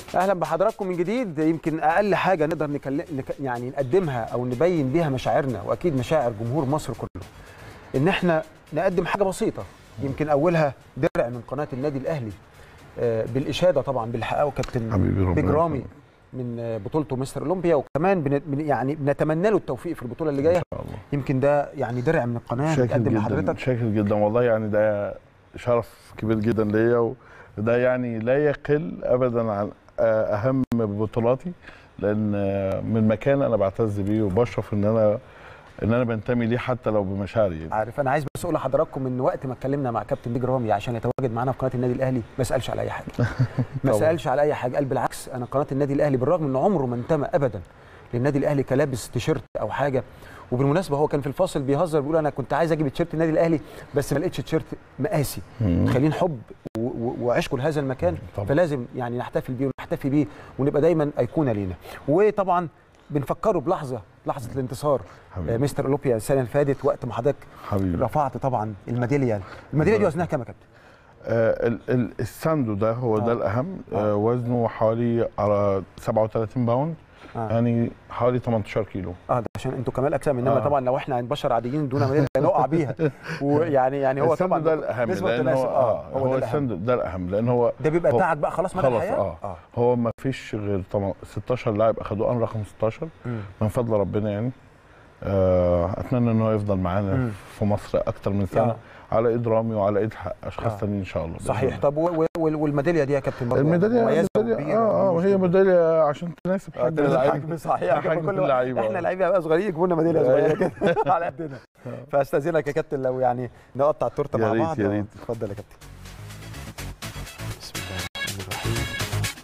اهلا بحضراتكم من جديد يمكن اقل حاجه نقدر نكلم نك... يعني نقدمها او نبين بيها مشاعرنا واكيد مشاعر جمهور مصر كله ان احنا نقدم حاجه بسيطه يمكن اولها درع من قناه النادي الاهلي آه، بالاشاده طبعا باللي حققه كابتن حبيبي ربنا بيج رامي يخليك. من آه، بطولته مستر اولمبيا وكمان بن... بن... يعني بنتمنى له التوفيق في البطوله اللي جايه ان شاء الله يمكن ده يعني درع من القناه شاكر بتقدم جدا لحضرتك شاكر جدا والله يعني ده شرف كبير جدا ليا وده يعني لا يقل ابدا عن آه، اهم بطولاتي لان آه، من مكان انا بعتز بيه وبشرف ان انا ان انا بنتمي ليه حتى لو بمشاعري يعني. عارف انا عايز بس اقول لحضراتكم ان وقت ما اتكلمنا مع كابتن بيج رامي عشان يتواجد معانا في قناه النادي الاهلي ما سالش على اي حاجه ما طبعاً. سالش على اي حاجه قال بالعكس انا قناه النادي الاهلي بالرغم ان عمره ما انتمى ابدا للنادي الاهلي كلابس تيشيرت او حاجه وبالمناسبه هو كان في الفاصل بيهزر بيقول انا كنت عايز اجيب تيشيرت النادي الاهلي بس ما لقيتش تيشيرت مقاسي مم. خلين حب و- و- وعشقه لهذا المكان طبعاً. فلازم يعني نحتفل بيه ونحتفي بيه ونبقى دايما ايقونه لينا وطبعا بنفكره بلحظه لحظه الانتصار حبيبي. آه، مستر اولمبيا السنه اللي فاتت وقت ما حضرتك حبيبي رفعت طبعا الميداليه الميداليه دي وزنها كام يا كابتن؟ آه ال- ال- الساندو ده هو آه. ده الاهم آه. آه وزنه حوالي على 37 باوند آه. يعني حوالي 18 كيلو اه ده عشان انتوا كمال اجسام انما آه. طبعا لو احنا عند بشر عاديين دون ميداليه نقع بيها ويعني يعني هو الساندو طبعا ده الاهم نسبة لان وتناسب. هو اه هو, ده الأهم. الساندو ده الاهم لان هو ده بيبقى هو- بتاعك بقى خلاص مدى خلاص الحياه اه اه هو ما فيش غير طم- 16 لاعب اخدوه انا رقم 16 مم. من فضل ربنا يعني آه اتمنى ان هو يفضل معانا مم. في مصر اكتر من سنه آه. على ايد رامي وعلى ايد ح- اشخاص آه. تانيين ان شاء الله بإذن صحيح الله. طب و- و- وال- والميداليه دي يا كابتن برضه الميداليه مميزة الميداليه وكبيرة اه اه ومش هي كده. ميداليه عشان تناسب آه، حجم تناسب اللعيب حجم صحيح حجم كل اللعيبة. احنا لعيبه بقى صغيرين يجيبوا لنا ميداليه صغيره كده على قدنا فاستاذنك يا كابتن لو يعني نقطع التورته يا مع ريت، بعض يا آه، ريت. اتفضل يا كابتن بسم الله الرحمن الرحيم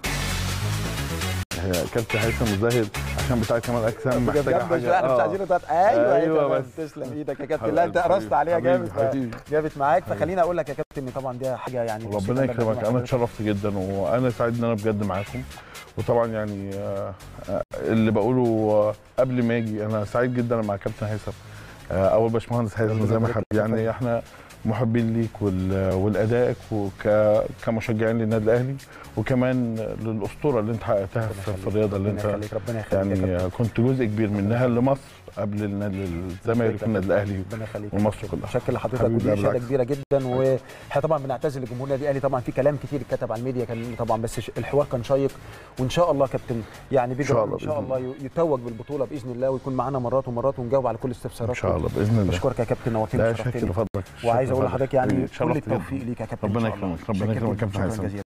هي كابتن هيثم زاهد عشان بتاع كمال اجسام بجد محتاجه جامدة حاجه شوية، احنا مش آه. عايزين نضغط ايوه أيوة ايوه بس. بس تسلم ايدك يا كابتن حبيبي لا انت حبيبي. قرصت عليها حبيبي، جامد ف- حبيبي. جابت معاك فخليني اقول لك يا كابتن ان طبعا دي حاجه يعني ربنا بسيطة يكرمك جداً انا لحضرتك. اتشرفت جدا وانا سعيد ان انا بجد معاكم وطبعا يعني آه، آه، اللي بقوله آه، قبل ما اجي انا سعيد جدا مع كابتن هيثم آه، اول باشمهندس هيثم زي ما حب يعني احنا محبين ليك وال- ولادائك وك كمشجعين للنادي الاهلي وكمان للاسطوره اللي انت حققتها ربنا في في يخليك. الرياضه اللي ربنا انت يخليك ربنا يخليك يا يعني كابتن. آه، كنت جزء كبير منها لمصر قبل النادي الزمالك والنادي الاهلي ربنا يخليك يا ومصر كابتن. كلها. شكل لحضرتك حبيبي، ودي لا اشاده بالعكس. كبيره جدا واحنا طبعا بنعتذر لجمهور النادي الاهلي طبعا في كلام كتير اتكتب على الميديا كان طبعا بس ش- الحوار كان شيق وان شاء الله كابتن يعني إن بيجي شاء ان الله شاء بإذن الله ي- يتوج بالبطوله باذن الله ويكون معانا مرات ومرات ونجاوب على كل ان استفساراتكم شاء الله باذن الله بشكرك يا كابتن نورتني لا وشرفتني. شكر لفضلك وعايز شكر اول فضلك. لحضرتك يعني كل اتشرفت جداً. التوفيق ليك يا كابتن إن ربنا شاء الله. يكرمك، ربنا شكراً يكرمك يا جداً، كابتن شكراً هيثم. جزيلاً.